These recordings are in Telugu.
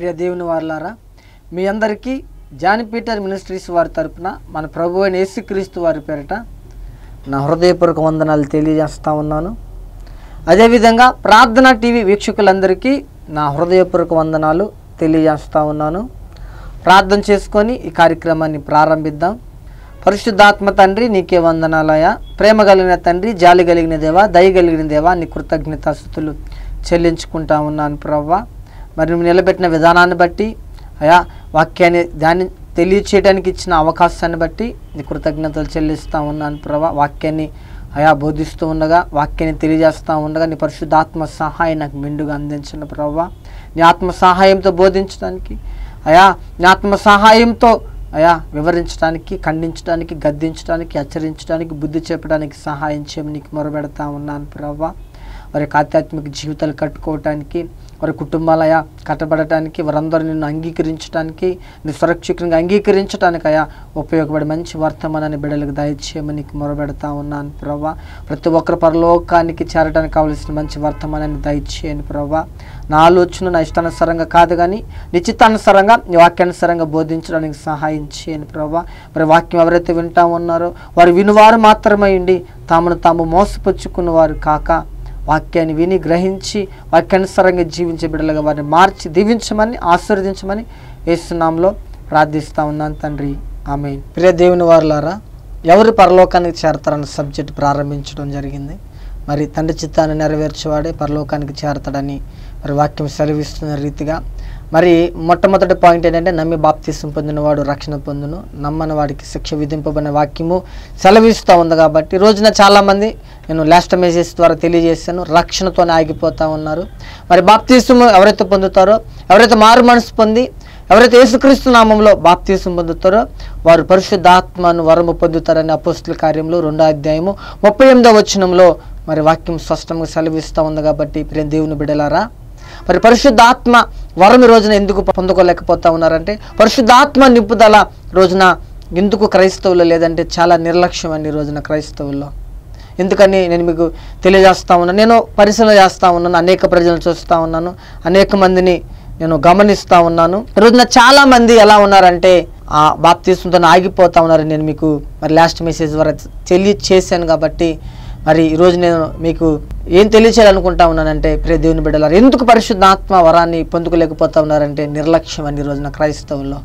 ప్రియ దేవుని వారులారా మీ అందరికీ జాని పీటర్ మినిస్ట్రీస్ వారి తరపున మన ప్రభు అయిన యేసుక్రీస్తు వారి పేరిట నా హృదయపూర్వక వందనాలు తెలియజేస్తా ఉన్నాను అదేవిధంగా ప్రార్థన టీవీ వీక్షకులందరికీ నా హృదయపూర్వక వందనాలు తెలియజేస్తా ఉన్నాను ప్రార్థన చేసుకొని ఈ కార్యక్రమాన్ని ప్రారంభిద్దాం పరిశుద్ధాత్మ తండ్రి నీకే వందనాలయ ప్రేమ కలిగిన తండ్రి జాలి కలిగిన దేవా దయ కలిగిన దేవా నీ కృతజ్ఞతాస్థుతులు చెల్లించుకుంటా ఉన్నాను ప్రవ్వా మరి నువ్వు నిలబెట్టిన విధానాన్ని బట్టి అయా వాక్యాన్ని దాన్ని తెలియచేయడానికి ఇచ్చిన అవకాశాన్ని బట్టి నీ కృతజ్ఞతలు చెల్లిస్తూ ఉన్నాను ప్రభా వాక్యాన్ని అయా బోధిస్తూ ఉండగా వాక్యాన్ని తెలియజేస్తూ ఉండగా నీ పరిశుద్ధాత్మ సహాయం నాకు మెండుగా అందించిన ప్రభా నీ ఆత్మ సహాయంతో బోధించడానికి అయా నీ ఆత్మ సహాయంతో అయా వివరించడానికి ఖండించడానికి గద్దించడానికి హెచ్చరించడానికి బుద్ధి చెప్పడానికి సహాయం చేయమని నీకు మొరబెడతా ఉన్నాను ప్రభా వారి యొక్క ఆధ్యాత్మిక జీవితాలు కట్టుకోవటానికి వారి కుటుంబాలయా కట్టబడటానికి వారందరూ నిన్ను అంగీకరించడానికి నీ సురక్షితంగా అంగీకరించడానికి అయా ఉపయోగపడే మంచి వర్తమానాన్ని బిడ్డలకు దయచేయమని నీకు మొరబెడతా ఉన్నాను ప్రభా ప్రతి ఒక్కరు పరలోకానికి చేరడానికి కావలసిన మంచి వర్తమానాన్ని దయచేయని ప్రభా నా ఆలోచన నా ఇష్టానుసారంగా కాదు కానీ నిశ్చితానుసారంగా నీ వాక్యానుసారంగా బోధించడానికి సహాయం చేయని ప్రభా మరి వాక్యం ఎవరైతే వింటా ఉన్నారో వారు వినువారు మాత్రమే ఉండి తామును తాము మోసపుచ్చుకున్న వారు కాక వాక్యాన్ని విని గ్రహించి వాక్యానుసారంగా జీవించే బిడ్డలుగా వారిని మార్చి దీవించమని ఆశీర్వదించమని వేస్తున్నాంలో ప్రార్థిస్తా ఉన్నాను తండ్రి ఆమె ప్రియ దేవుని వారులారా ఎవరు పరలోకానికి చేరతారన్న సబ్జెక్ట్ ప్రారంభించడం జరిగింది మరి తండ్రి చిత్తాన్ని నెరవేర్చేవాడే పరలోకానికి చేరతాడని మరి వాక్యం సెలవిస్తున్న రీతిగా మరి మొట్టమొదటి పాయింట్ ఏంటంటే నమ్మి బాప్తీసం పొందినవాడు రక్షణ పొందును నమ్మని వాడికి శిక్ష విధింపబడిన వాక్యము సెలవిస్తూ ఉంది కాబట్టి ఈ రోజున చాలామంది నేను లాస్ట్ మెసేజ్ ద్వారా తెలియజేశాను రక్షణతోనే ఆగిపోతూ ఉన్నారు మరి బాప్తీసం ఎవరైతే పొందుతారో ఎవరైతే మారు మనసు పొంది ఎవరైతే యేసుక్రీస్తు నామంలో బాప్తీసం పొందుతారో వారు పరిశుద్ధాత్మను వరము పొందుతారని అపోస్తుల కార్యంలో రెండో అధ్యాయము ముప్పై ఎనిమిదో వచనంలో మరి వాక్యం స్పష్టంగా సెలవిస్తూ ఉంది కాబట్టి ప్రియ దేవుని బిడలారా మరి పరిశుద్ధాత్మ వరం ఈ రోజున ఎందుకు పొందుకోలేకపోతా ఉన్నారంటే పరిశుద్ధాత్మ నింపుదల రోజున ఎందుకు క్రైస్తవులు లేదంటే చాలా నిర్లక్ష్యం అండి ఈ రోజున క్రైస్తవుల్లో ఎందుకని నేను మీకు తెలియజేస్తా ఉన్నాను నేను పరిశీలన చేస్తూ ఉన్నాను అనేక ప్రజలను చూస్తూ ఉన్నాను అనేక మందిని నేను గమనిస్తూ ఉన్నాను ఈ రోజున చాలా మంది ఎలా ఉన్నారంటే ఆ బాప్తీసంతో ఆగిపోతా ఉన్నారు నేను మీకు మరి లాస్ట్ మెసేజ్ ద్వారా తెలియచేశాను కాబట్టి మరి ఈరోజు నేను మీకు ఏం తెలియచేయాలనుకుంటా ఉన్నానంటే ప్రియ దేవుని బిడ్డలారు ఎందుకు పరిశుద్ధాత్మ వరాన్ని పొందుకోలేకపోతా ఉన్నారంటే నిర్లక్ష్యం అండి ఈ రోజున క్రైస్తవుల్లో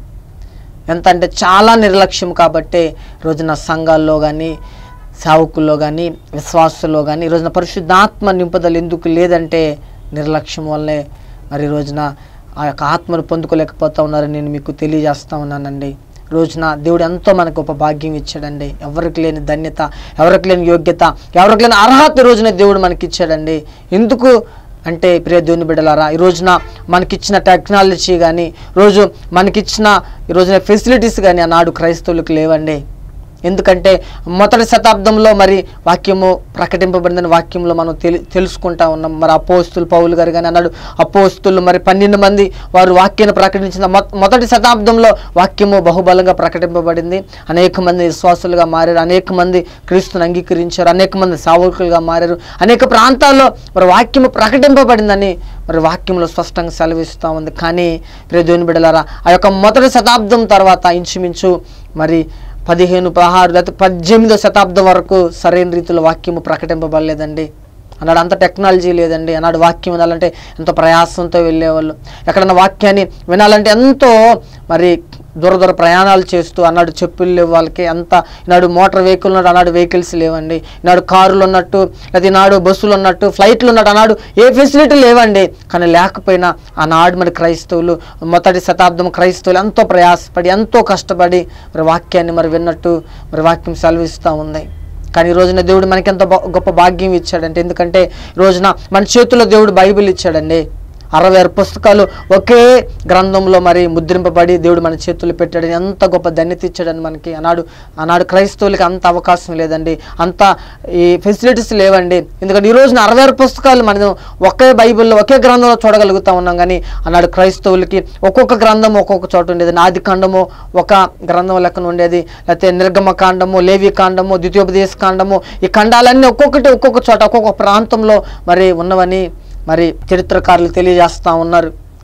ఎంత అంటే చాలా నిర్లక్ష్యం కాబట్టే రోజున సంఘాల్లో కానీ సేవకుల్లో కానీ విశ్వాసుల్లో కానీ ఈ రోజున పరిశుద్ధాత్మ నింపుదల ఎందుకు లేదంటే నిర్లక్ష్యం వల్లే మరి ఈ రోజున ఆ యొక్క ఆత్మను పొందుకోలేకపోతా ఉన్నారని నేను మీకు తెలియజేస్తా ఉన్నానండి రోజున దేవుడు ఎంతో మనకు గొప్ప భాగ్యం ఇచ్చాడండి ఎవరికి లేని ధన్యత ఎవరికి లేని యోగ్యత ఎవరికి లేని అర్హత ఈ రోజున దేవుడు మనకి ఇచ్చాడండి ఎందుకు అంటే ప్రియ దేవుని బిడ్డలారా ఈ రోజున మనకిచ్చిన టెక్నాలజీ కానీ రోజు మనకిచ్చిన ఈ రోజున ఫెసిలిటీస్ కానీ ఆనాడు క్రైస్తవులకు లేవండి ఎందుకంటే మొదటి శతాబ్దంలో మరి వాక్యము ప్రకటింపబడిందని వాక్యంలో మనం తెలి తెలుసుకుంటా ఉన్నాం మరి అపోస్తులు పౌలు గారు కానీ అన్నాడు అపోస్తులు మరి పన్నెండు మంది వారు వాక్యాన్ని ప్రకటించిన మొ- మొదటి శతాబ్దంలో వాక్యము బహుబలంగా ప్రకటింపబడింది అనేక మంది విశ్వాసులుగా మారారు అనేక మంది క్రీస్తుని అంగీకరించారు అనేక మంది సావుకులుగా మారారు అనేక ప్రాంతాల్లో మరి వాక్యము ప్రకటింపబడిందని మరి వాక్యంలో స్పష్టంగా సెలవిస్తూ ఉంది కానీ ప్రియ దేవుని బిడ్డలారా ఆ యొక్క మొదటి శతాబ్దం తర్వాత ఇంచుమించు మరి పదిహేను పదహారు లేకపోతే పద్దెనిమిదో శతాబ్దం వరకు సరైన రీతిలో వాక్యము ప్రకటింపబడలేదండి అన్నాడు అంత టెక్నాలజీ లేదండి అన్నాడు వాక్యం వినాలంటే ఎంతో ప్రయాసంతో వెళ్ళేవాళ్ళు ఎక్కడన్నా వాక్యాన్ని వినాలంటే ఎంతో మరి దూర దూర ప్రయాణాలు చేస్తూ అన్నాడు చెప్పులు లేవు వాళ్ళకి అంత ఈనాడు మోటార్ వెహికల్ ఉన్నాడు అన్నాడు వెహికల్స్ లేవండి ఈనాడు కారులు ఉన్నట్టు లేదా ఈనాడు బస్సులు ఉన్నట్టు ఫ్లైట్లు ఉన్నట్టు అన్నాడు ఏ ఫెసిలిటీ లేవండి కానీ లేకపోయినా ఆనాడు మరి క్రైస్తవులు మొదటి శతాబ్దం క్రైస్తవులు ఎంతో ప్రయాసపడి ఎంతో కష్టపడి మరి వాక్యాన్ని మరి విన్నట్టు మరి వాక్యం సెలవిస్తూ ఉంది కానీ ఈ రోజున దేవుడు మనకి ఎంత గొప్ప భాగ్యం ఇచ్చాడంటే ఎందుకంటే ఈ రోజున మన చేతుల్లో దేవుడు బైబిల్ ఇచ్చాడండి అరవై ఆరు పుస్తకాలు ఒకే గ్రంథంలో మరి ముద్రింపబడి దేవుడు మన చేతుల్లో పెట్టాడని ఎంత గొప్ప ధన్యత ఇచ్చాడని మనకి ఆనాడు ఆనాడు క్రైస్తవులకి అంత అవకాశం లేదండి అంత ఈ ఫెసిలిటీస్ లేవండి ఎందుకంటే ఈ రోజున అరవై ఆరు పుస్తకాలు మనం ఒకే బైబిల్లో ఒకే గ్రంథంలో చూడగలుగుతా ఉన్నాం కానీ ఆనాడు క్రైస్తవులకి ఒక్కొక్క గ్రంథం ఒక్కొక్క చోట ఉండేది నాది కాండము ఒక గ్రంథం లెక్కన ఉండేది లేకపోతే నిర్గమ కాండము లేవి కాండము ద్వితీయోపదేశ కాండము ఈ ఖండాలన్నీ ఒక్కొక్కటి ఒక్కొక్క చోట ఒక్కొక్క ప్రాంతంలో మరి ఉన్నవని మరి చరిత్రకారులు తెలియజేస్తూ ఉన్నారు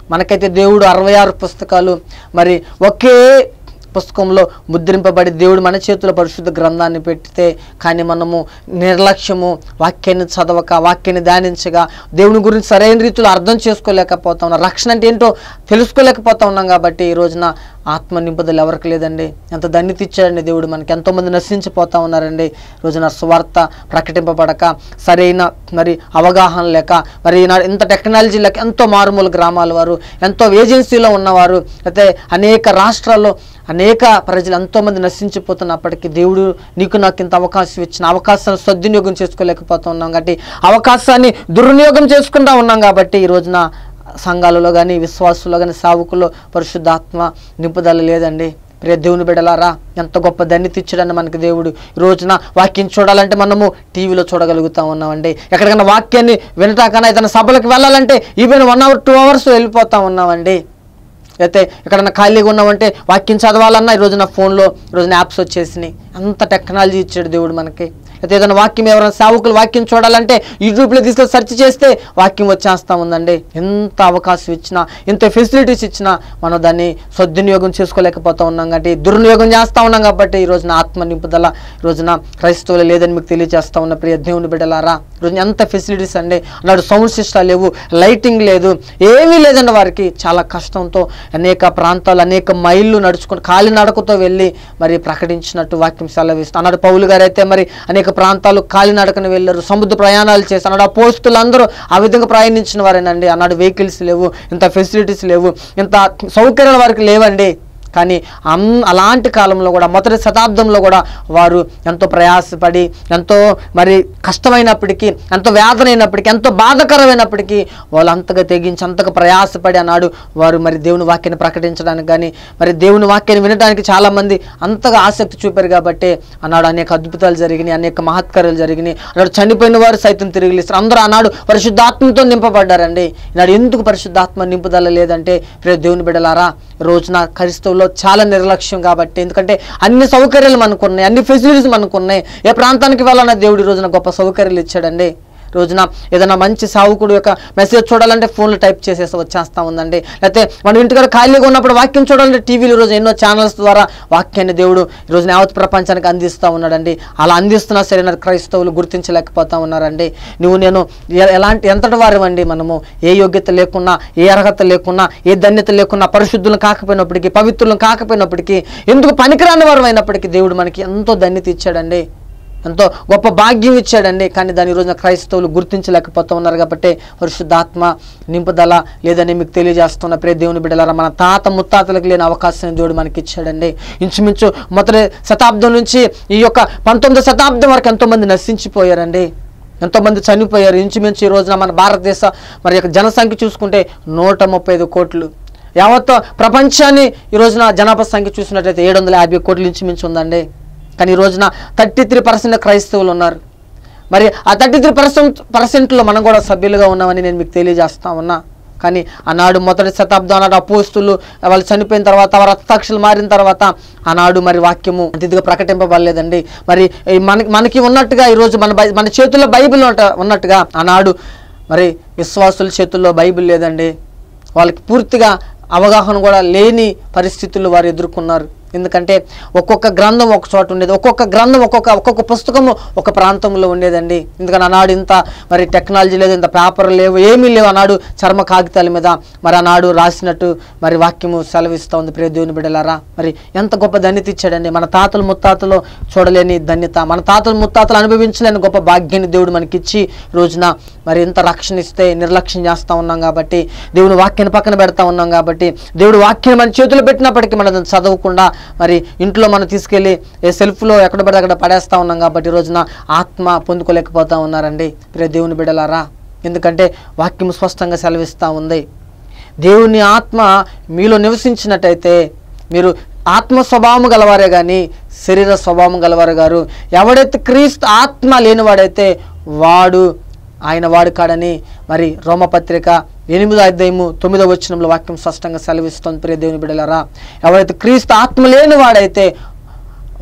మనకైతే దేవుడు అరవై ఆరు పుస్తకాలు మరి ఒకే పుస్తకంలో ముద్రింపబడి దేవుడు మన చేతిలో పరిశుద్ధ గ్రంథాన్ని పెడితే కానీ మనము నిర్లక్ష్యము వాక్యాన్ని చదవక వాక్యాన్ని ధ్యానించగా దేవుని గురించి సరైన రీతిలో అర్థం చేసుకోలేకపోతా ఉన్నాం రక్షణ అంటే ఏంటో తెలుసుకోలేకపోతా ఉన్నాం కాబట్టి ఈ రోజున ఆత్మ నింపుదల ఎవరికి లేదండి ఎంత ధన్యత ఇచ్చాడండి దేవుడు మనకి ఎంతోమంది నశించిపోతా ఉన్నారండి ఈ రోజున స్వార్థ ప్రకటింపబడక సరైన మరి అవగాహన లేక మరి ఈనాడు ఇంత టెక్నాలజీ లేక ఎంతో మారుమూల గ్రామాల వారు ఎంతో ఏజెన్సీలో ఉన్నవారు అయితే అనేక రాష్ట్రాల్లో అనేక ప్రజలు ఎంతోమంది నశించిపోతున్నప్పటికీ దేవుడు నీకు నాకు ఇంత అవకాశం ఇచ్చిన అవకాశాన్ని సద్వినియోగం చేసుకోలేకపోతా ఉన్నాం కాబట్టి అవకాశాన్ని దుర్వినియోగం చేసుకుంటా ఉన్నాం కాబట్టి ఈ రోజున సంఘాలలో కానీ విశ్వాసులో కానీ సావుకుల్లో పరిశుద్ధాత్మ నింపుదల లేదండి ప్రియ దేవుని బిడలారా ఎంత గొప్ప ధన్యత ఇచ్చాడని మనకి దేవుడు ఈ రోజున వాక్యం చూడాలంటే మనము టీవీలో చూడగలుగుతా ఉన్నామండి ఎక్కడికైనా వాక్యాన్ని వినటాకన్నా ఏదైనా సభలకు వెళ్ళాలంటే even one hour two hours వెళ్ళిపోతా ఉన్నామండి అయితే ఎక్కడన్నా ఖాళీగా ఉన్నామంటే వాక్యం చదవాలన్నా ఈ రోజున ఫోన్లో ఈ రోజున యాప్స్ వచ్చేసినాయి అంత టెక్నాలజీ ఇచ్చాడు దేవుడు మనకి అయితే ఏదైనా వాక్యం ఎవరైనా సేవకులు వాక్యం చూడాలంటే యూట్యూబ్లో తీసుకొని సెర్చ్ చేస్తే వాక్యం వచ్చేస్తా ఉందండి ఎంత అవకాశం ఇచ్చినా ఎంత ఫెసిలిటీస్ ఇచ్చినా మనం దాన్ని సద్వినియోగం చేసుకోలేకపోతా ఉన్నాం కాబట్టి దుర్వినియోగం చేస్తూ ఉన్నాం కాబట్టి ఈ రోజున ఆత్మ నింపుదల ఈ రోజున క్రైస్తవులు లేదని మీకు తెలియజేస్తా ఉన్న ప్రియ దేవుని బిడ్డలారా ఈ రోజున ఎంత ఫెసిలిటీస్ అండి అన్నాడు సౌండ్ సిస్టాలు లేవు లైటింగ్ లేదు ఏమీ లేదండి వారికి చాలా కష్టంతో అనేక ప్రాంతాలు అనేక మైళ్ళు నడుచుకుని కాలినడకతో వెళ్ళి మరి ప్రకటించినట్టు వాక్యం సెలవిస్తుంది అన్నాడు పౌలు గారు అయితే మరి అనేక ప్రాంతాలు కాలినడకన వెళ్ళారు సముద్ర ప్రయాణాలు చేసి అన్నాడు ఆ పోస్తులందరూ ఆ విధంగా ప్రయాణించిన వారేనండి అన్నాడు వెహికల్స్ లేవు ఇంత ఫెసిలిటీస్ లేవు ఇంత సౌకర్యాలు వారికి లేవండి కానీ అం అలాంటి కాలంలో కూడా మొదటి శతాబ్దంలో కూడా వారు ఎంతో ప్రయాసపడి ఎంతో మరి కష్టమైనప్పటికీ ఎంతో వేదనైనప్పటికీ ఎంతో బాధకరమైనప్పటికీ వాళ్ళు అంతగా తెగించి అంతగా ప్రయాసపడి అన్నాడు వారు మరి దేవుని వాక్యాన్ని ప్రకటించడానికి కానీ మరి దేవుని వాక్యాన్ని వినడానికి చాలామంది అంతగా ఆసక్తి చూపారు కాబట్టి అన్నాడు అనేక అద్భుతాలు జరిగినాయి అనేక మహత్కార్యాలు జరిగినాయి అన్నాడు చనిపోయిన వారు సైతం తిరిగి లేస్తారు అందరూ అన్నాడు పరిశుద్ధాత్మతో నింపబడ్డారండి ఈనాడు ఎందుకు పరిశుద్ధాత్మ నింపుదల లేదంటే ప్రియ దేవుని బిడలారా ఈ రోజున క్రైస్తవుల్లో చాలా నిర్లక్ష్యం కాబట్టి ఎందుకంటే అన్ని సౌకర్యాలు మనకు ఉన్నాయి అన్ని ఫెసిలిటీస్ మనకు ఉన్నాయి ఏ ప్రాంతానికి వెళ్ళాలన్నా దేవుడు ఈ రోజున గొప్ప సౌకర్యాలు ఇచ్చాడండి రోజున ఏదైనా మంచి సావుకుడు యొక్క మెసేజ్ చూడాలంటే ఫోన్లో టైప్ చేసేసి వచ్చేస్తా ఉందండి లేకపోతే మనం ఇంటికాడ ఖాళీగా ఉన్నప్పుడు వాక్యం చూడాలంటే టీవీలో రోజు ఎన్నో ఛానల్స్ ద్వారా వాక్యాన్ని దేవుడు ఈ రోజున యావత్ ప్రపంచానికి అందిస్తూ ఉన్నాడండి అలా అందిస్తున్నా సరే నా క్రైస్తవులు గుర్తించలేకపోతా ఉన్నారండి నువ్వు నేను ఎ- ఎలాంటి ఎంతటి వారివండి మనము ఏ యోగ్యత లేకున్నా ఏ అర్హత లేకున్నా ఏ ధన్యత లేకున్నా పరిశుద్ధులను కాకపోయినప్పటికీ పవిత్రులను కాకపోయినప్పటికీ ఎందుకు పనికిరాని వారు అయినప్పటికీ దేవుడు మనకి ఎంతో ధన్యత ఇచ్చాడండి ఎంతో గొప్ప భాగ్యం ఇచ్చాడండి కానీ దాని ఈ రోజున క్రైస్తవులు గుర్తించలేకపోతూ ఉన్నారు కాబట్టి పరిశుద్ధాత్మ నింపుదల లేదని మీకు తెలియజేస్తున్న ప్రే దేవుని బిడ్డలారా మన తాత ముత్తాతలకు లేని అవకాశాన్ని దేవుడు మనకి ఇచ్చాడండి ఇంచుమించు మొదటి శతాబ్దం నుంచి ఈ యొక్క పంతొమ్మిదో శతాబ్దం వరకు ఎంతోమంది నశించిపోయారండి ఎంతోమంది చనిపోయారు ఇంచుమించు ఈ రోజున మన భారతదేశ మరి యొక్క జనసంఖ్య చూసుకుంటే నూట ముప్పై ఐదు కోట్లు యావత్ ప్రపంచాన్ని ఈ రోజున జనాభా సంఖ్య చూసినట్లయితే ఏడు వందల యాభై కోట్లు ఇంచుమించు ఉందండి కానీ ఈ రోజున థర్టీ త్రీ పర్సెంట్ క్రైస్తవులు ఉన్నారు మరి ఆ థర్టీ త్రీ పర్సెంట్ పర్సెంట్లో మనం కూడా సభ్యులుగా ఉన్నామని నేను మీకు తెలియజేస్తా ఉన్నా కానీ ఆనాడు మొదటి శతాబ్దం ఆనాడు అపోస్తులు వాళ్ళు చనిపోయిన తర్వాత వారు రక్తాక్షలు మారిన తర్వాత ఆనాడు మరి వాక్యము అతిథిగా ప్రకటింపబడలేదండి మరి ఈ మనకి మనకి ఉన్నట్టుగా ఈరోజు మన బై మన చేతుల్లో బైబిల్ ఉన్నట- ఉన్నట్టుగా ఆనాడు మరి విశ్వాసుల చేతుల్లో బైబిల్ లేదండి వాళ్ళకి పూర్తిగా అవగాహన కూడా లేని పరిస్థితులు వారు ఎదుర్కొన్నారు ఎందుకంటే ఒక్కొక్క గ్రంథం ఒక చోట ఉండేది ఒక్కొక్క గ్రంథం ఒక్కొక్క ఒక్కొక్క పుస్తకము ఒక ప్రాంతంలో ఉండేదండి ఎందుకంటే ఆనాడు ఇంత మరి టెక్నాలజీ లేదు ఇంత పేపర్ లేవు ఏమీ లేవు ఆనాడు చర్మ కాగితాల మీద మరి ఆనాడు రాసినట్టు మరి వాక్యము సెలవిస్తూ ఉంది ప్రియ దేవుని బిడ్డలారా మరి ఎంత గొప్ప ధన్యత ఇచ్చాడండి మన తాతలు ముత్తాతలు చూడలేని ధన్యత మన తాతలు ముత్తాతలు అనుభవించలేని గొప్ప భాగ్యాన్ని దేవుడు మనకిచ్చి ఈ రోజున మరి ఎంత రక్షణ ఇస్తే నిర్లక్ష్యం చేస్తూ ఉన్నాం కాబట్టి దేవుని వాక్యాన్ని పక్కన పెడతా ఉన్నాం కాబట్టి దేవుడు వాక్యాన్ని మన చేతులు పెట్టినప్పటికీ మనం దాన్ని చదవకుండా మరి ఇంట్లో మనం తీసుకెళ్ళి ఏ సెల్ఫ్లో ఎక్కడ పడితే అక్కడ పడేస్తా ఉన్నాం కాబట్టి ఈ రోజున ఆత్మ పొందుకోలేకపోతా ఉన్నారండి ప్రియ దేవుని బిడ్డలారా ఎందుకంటే వాక్యం స్పష్టంగా సెలవిస్తూ ఉంది దేవుని ఆత్మ మీలో నివసించినట్టయితే మీరు ఆత్మ స్వభావం గలవారే కానీ శరీర స్వభావం గలవారు గారు ఎవడైతే క్రీస్తు ఆత్మ లేనివాడైతే వాడు ఆయన వాడు కాడని మరి రోమపత్రిక ఎనిమిదో అధ్యాయము తొమ్మిదో వచనంలో వాక్యం స్పష్టంగా సెలవిస్తుంది ప్రియ దేవుని బిడ్డలారా ఎవరైతే క్రీస్తు ఆత్మ లేని వాడైతే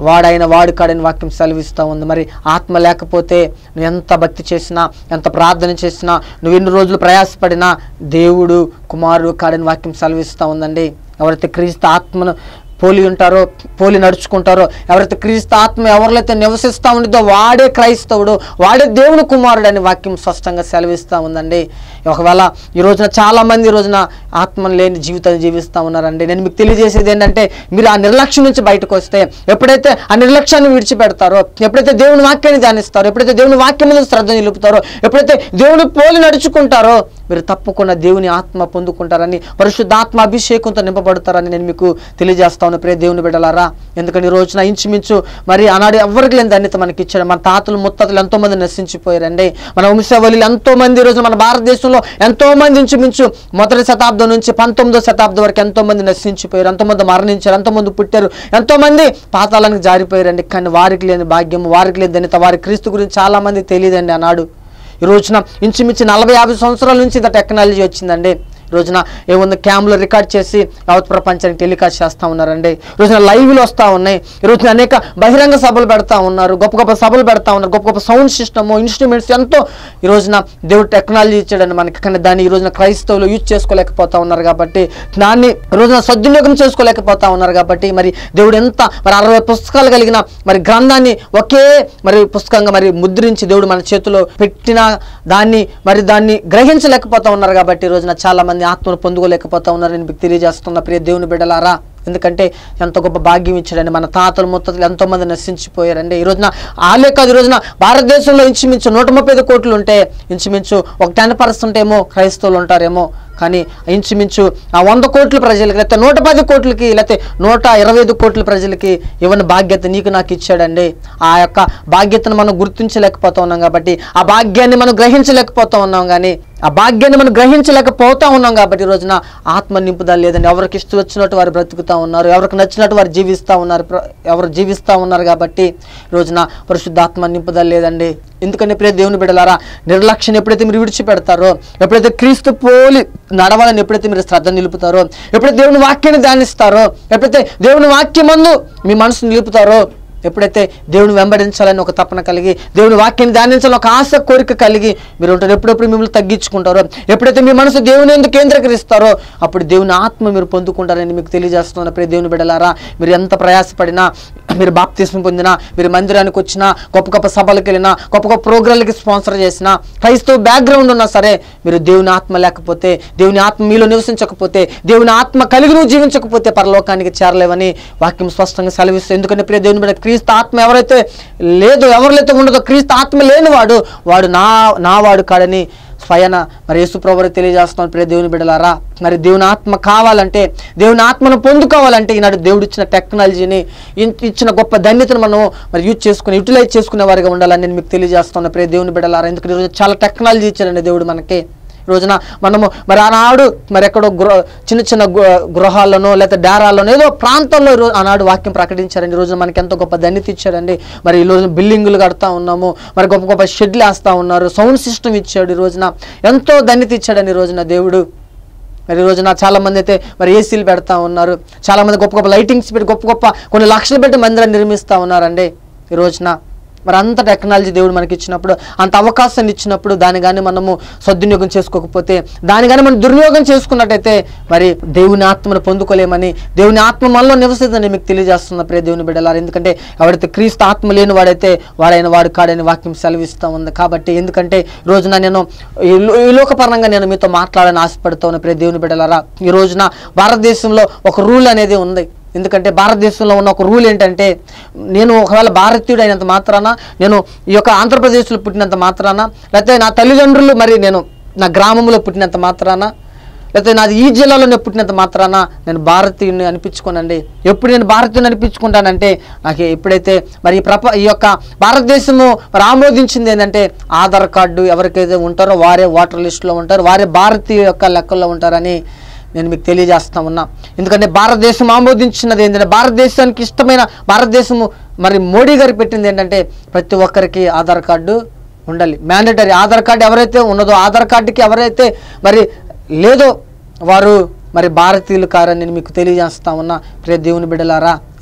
వాడైన వాడు కాడని వాక్యం సెలవిస్తూ ఉంది మరి ఆత్మ లేకపోతే నువ్వు ఎంత భక్తి చేసినా ఎంత ప్రార్థన చేసినా నువ్వు ఎన్ని రోజులు ప్రయాసపడినా దేవుడు కుమారుడు కాడని వాక్యం సెలవిస్తూ ఉందండి ఎవరైతే క్రీస్తు ఆత్మను పోలి ఉంటారో పోలి నడుచుకుంటారో ఎవరైతే క్రీస్తు ఆత్మ ఎవరిలైతే నివసిస్తూ ఉండిదో వాడే క్రైస్తవుడు వాడే దేవుని కుమారుడు అని వాక్యం స్పష్టంగా సెలవిస్తూ ఉందండి ఒకవేళ ఈ రోజున చాలా మంది ఈ రోజున ఆత్మ లేని జీవితాన్ని జీవిస్తూ ఉన్నారండి నేను మీకు తెలియజేసేది ఏంటంటే మీరు ఆ నిర్లక్ష్యం నుంచి బయటకు వస్తే ఎప్పుడైతే ఆ నిర్లక్ష్యాన్ని విడిచిపెడతారో ఎప్పుడైతే దేవుని వాక్యాన్ని ధ్యానిస్తారో ఎప్పుడైతే దేవుని వాక్యం మీద శ్రద్ధ నిలుపుతారో ఎప్పుడైతే దేవుని పోలి నడుచుకుంటారో మీరు తప్పకుండా దేవుని ఆత్మ పొందుకుంటారని పరిశుద్ధాత్మ అభిషేకంతో నింపబడతారని నేను మీకు తెలియజేస్తాను ప్రియ దేవుని బిడ్డలారా ఎందుకంటే ఈ రోజున ఇంచుమించు మరి ఆనాడు ఎవరికి లేని ధన్యత మనకి ఇచ్చాడు మన తాతలు ముత్తాతలు ఎంతో మంది నశించిపోయారండి మన వంశవల్లి ఎంతో మంది ఈ రోజు మన భారతదేశంలో ఎంతో మంది ఇంచుమించు మొదటి శతాబ్దం నుంచి పంతొమ్మిదో శతాబ్దం వరకు ఎంతో మంది నశించిపోయారు ఎంతో మంది మరణించారు ఎంతో మంది పుట్టారు ఎంతో మంది పాతాళానికి జారిపోయారండి కానీ వారికి లేని భాగ్యం వారికి లేని ధన్యత వారి క్రీస్తు గురించి చాలా మంది తెలియదండి ఆనాడు ఈ రోజున ఇంచుమించు నలభై యాభై సంవత్సరాల నుంచి ఇంత టెక్నాలజీ వచ్చిందండి ఈ రోజున ఏముంది క్యామ్లో రికార్డ్ చేసి యావత్ ప్రపంచానికి టెలికాస్ట్ చేస్తూ ఉన్నారండి ఈ రోజున లైవ్లు వస్తూ ఉన్నాయి ఈ రోజున అనేక బహిరంగ సభలు పెడతా ఉన్నారు గొప్ప గొప్ప సభలు పెడతా ఉన్నారు గొప్ప గొప్ప సౌండ్ సిస్టమ్ ఇన్స్ట్రుమెంట్స్ ఎంతో ఈ రోజున దేవుడు టెక్నాలజీ ఇచ్చాడని మనకి కానీ దాన్ని ఈ రోజున క్రైస్తవులు యూజ్ చేసుకోలేకపోతా ఉన్నారు కాబట్టి దాన్ని ఈ రోజున సద్వినియోగం చేసుకోలేకపోతా ఉన్నారు కాబట్టి మరి దేవుడు ఎంత మరి అరవై పుస్తకాలు కలిగిన మరి గ్రంథాన్ని ఒకే మరి పుస్తకంగా మరి ముద్రించి దేవుడు మన చేతిలో పెట్టిన దాన్ని మరి దాన్ని గ్రహించలేకపోతా ఉన్నారు కాబట్టి ఈ రోజున చాలా మంది ఆత్మను పొందుకోలేకపోతా ఉన్నారు నేను మీకు తెలియజేస్తున్న ప్రియ దేవుని బిడ్డలారా ఎందుకంటే ఎంత గొప్ప భాగ్యం ఇచ్చాడండి మన తాతలు ముత్తలు ఎంతో మంది నశించిపోయారండి ఈ రోజున ఆలే కాదు ఈ రోజున భారతదేశంలో ఇంచుమించు నూట ముప్పై ఐదు కోట్లు ఉంటే ఇంచుమించు ఒక టెన్ పర్సెంట్ ఏమో క్రైస్తవులు ఉంటారేమో కానీ ఇంచుమించు ఆ వంద కోట్ల ప్రజలకి లేకపోతే నూట పది కోట్లకి లేకపోతే నూట ఇరవై ఐదు కోట్ల ప్రజలకి ఇవ్వని బాధ్యత నీకు నాకు ఇచ్చాడండి ఆ యొక్క బాధ్యతను మనం గుర్తించలేకపోతా ఉన్నాం కాబట్టి ఆ భాగ్యాన్ని మనం గ్రహించలేకపోతా ఉన్నాం కానీ ఆ భాగ్యాన్ని మనం గ్రహించలేకపోతా ఉన్నాం కాబట్టి ఈ రోజున ఆత్మ నింపుదల లేదండి ఎవరికి ఇష్టం వచ్చినట్టు వారు బ్రతుకుతా ఉన్నారు ఎవరికి నచ్చినట్టు వారు జీవిస్తూ ఉన్నారు ప్ర- ఎవరు జీవిస్తూ ఉన్నారు కాబట్టి ఈ రోజున పరిశుద్ధాత్మ నింపుదల లేదండి ఎందుకంటే ప్రియ దేవుని బిడ్డలారా నిర్లక్ష్యం ఎప్పుడైతే మీరు విడిచిపెడతారో ఎప్పుడైతే క్రీస్తు పోలి నడవాలని ఎప్పుడైతే మీరు శ్రద్ధ నిలుపుతారో ఎప్పుడైతే దేవుని వాక్యాన్ని ధ్యానిస్తారో ఎప్పుడైతే దేవుని వాక్యమందు మీ మనసు నిలుపుతారో ఎప్పుడైతే దేవుని వెంబడించాలని ఒక తపన కలిగి దేవుని వాక్యాన్ని ధ్యానించాలని ఒక ఆశ కోరిక కలిగి మీరు ఉంటారు ఎప్పుడెప్పుడు మిమ్మల్ని తగ్గించుకుంటారో ఎప్పుడైతే మీ మనసు దేవుని ఎందుకు కేంద్రీకరిస్తారో అప్పుడు దేవుని ఆత్మ మీరు పొందుకుంటారని మీకు తెలియజేస్తున్న ప్రియ దేవుని బిడ్డలారా మీరు ఎంత ప్రయాసపడినా మీరు బాప్తిస్మ పొందినా మీరు మందిరానికి వచ్చినా గొప్ప గొప్ప సభలకు వెళ్ళినా గొప్ప గొప్ప ప్రోగ్రాంలకి స్పాన్సర్ చేసినా క్రైస్తవ బ్యాక్గ్రౌండ్ ఉన్నా సరే మీరు దేవుని ఆత్మ లేకపోతే దేవుని ఆత్మ మీలో నివసించకపోతే దేవుని ఆత్మ కలిగి నువ్వు జీవించకపోతే పరలోకానికి చేరలేవని వాక్యం స్పష్టంగా సెలవిస్తుంది ఎందుకంటే ప్రియ దేవుని బిడ్డ క్రీస్తు ఆత్మ ఎవరైతే లేదో ఎవరిలైతే ఉండదో క్రీస్తు ఆత్మ లేనివాడు వాడు నా నా వాడు కాడని స్వయన మరి యేసు ప్రభు తెలియజేస్తున్నాను ప్రియ దేవుని బిడ్డలారా మరి దేవుని ఆత్మ కావాలంటే దేవుని ఆత్మను పొందుకోవాలంటే ఈనాడు దేవుడు ఇచ్చిన టెక్నాలజీని ఇన్- ఇచ్చిన గొప్ప ధన్యతను మనం మరి యూజ్ చేసుకుని యూటిలైజ్ చేసుకునే వారిగా ఉండాలని నేను మీకు తెలియజేస్తున్నాను ప్రియ దేవుని బిడ్డలారా ఎందుకంటే ఈరోజు చాలా టెక్నాలజీ ఇచ్చారండి దేవుడు మనకి ఈ రోజున మనము మరి ఆనాడు మరి ఎక్కడో గృహ చిన్న చిన్న గృ- గృహాల్లోనో లేకపోతే డేరాల్లోనో ఏదో ప్రాంతాల్లో ఈ రోజు ఆనాడు వాక్యం ప్రకటించారండి ఈ రోజున మనకి ఎంతో గొప్ప ధన్యత ఇచ్చారండి మరి ఈ రోజు బిల్డింగులు కడతా ఉన్నాము మరి గొప్ప గొప్ప షెడ్లు వేస్తా ఉన్నారు సౌండ్ సిస్టమ్ ఇచ్చాడు ఈ రోజున ఎంతో ధన్యత ఇచ్చాడండి ఈ రోజున దేవుడు మరి ఈ రోజున చాలా మంది అయితే మరి ఏసీలు పెడతా ఉన్నారు చాలా మంది గొప్ప గొప్ప లైటింగ్స్ పెట్టి గొప్ప గొప్ప కొన్ని లక్షలు పెట్టి మందిరాన్ని నిర్మిస్తూ ఉన్నారండి ఈ రోజున మరి అంత టెక్నాలజీ దేవుడు మనకి ఇచ్చినప్పుడు అంత అవకాశాన్ని ఇచ్చినప్పుడు దాని కానీ మనము సద్వినియోగం చేసుకోకపోతే దాని కానీ మనం దుర్వినియోగం చేసుకున్నట్టయితే మరి దేవుని ఆత్మను పొందుకోలేమని దేవుని ఆత్మ మనలో నివసిస్తుందని మీకు తెలియజేస్తున్న ప్రియ దేవుని బిడ్డలారు ఎందుకంటే ఎవరైతే క్రీస్తు ఆత్మ లేని వాడైతే వాడైన వాడు కాడని వాక్యం సెలవిస్తూ ఉంది కాబట్టి ఎందుకంటే ఈ రోజున నేను ఈ లో- ఈ లోకపరంగా నేను మీతో మాట్లాడాలని ఆశపడుతూ ఉన్న ప్రియ దేవుని బిడ్డలారా ఈ రోజున భారతదేశంలో ఒక రూల్ అనేది ఉంది ఎందుకంటే భారతదేశంలో ఉన్న ఒక రూల్ ఏంటంటే నేను ఒకవేళ భారతీయుడు అయినంత మాత్రాన నేను ఈ యొక్క ఆంధ్రప్రదేశ్లో పుట్టినంత మాత్రాన లేకపోతే నా తల్లిదండ్రులు మరి నేను నా గ్రామంలో పుట్టినంత మాత్రాన లేకపోతే నాది ఈ జిల్లాలోనే పుట్టినంత మాత్రాన నేను భారతీయుని అనిపించుకోనండి ఎప్పుడు నేను భారతీయుని అనిపించుకుంటానంటే నాకు ఎప్పుడైతే మరి ఈ ప్రప ఈ యొక్క భారతదేశము మరి ఆమోదించింది ఏంటంటే ఆధార్ కార్డు ఎవరికైతే ఉంటారో వారే ఓటర్ లిస్టులో ఉంటారు వారే భారతీయ యొక్క లెక్కల్లో ఉంటారని నేను మీకు తెలియజేస్తా ఉన్నా ఎందుకంటే భారతదేశం ఆమోదించినది ఏంటంటే భారతదేశానికి ఇష్టమైన భారతదేశము మరి మోడీ గారు పెట్టింది ఏంటంటే ప్రతి ఒక్కరికి ఆధార్ కార్డు ఉండాలి మ్యాండేటరీ ఆధార్ కార్డు ఎవరైతే ఉన్నదో ఆధార్ కార్డుకి ఎవరైతే మరి లేదో వారు మరి భారతీయులు కారని నేను మీకు తెలియజేస్తా ఉన్నా ప్రియ దేవుని బిడ్డలారా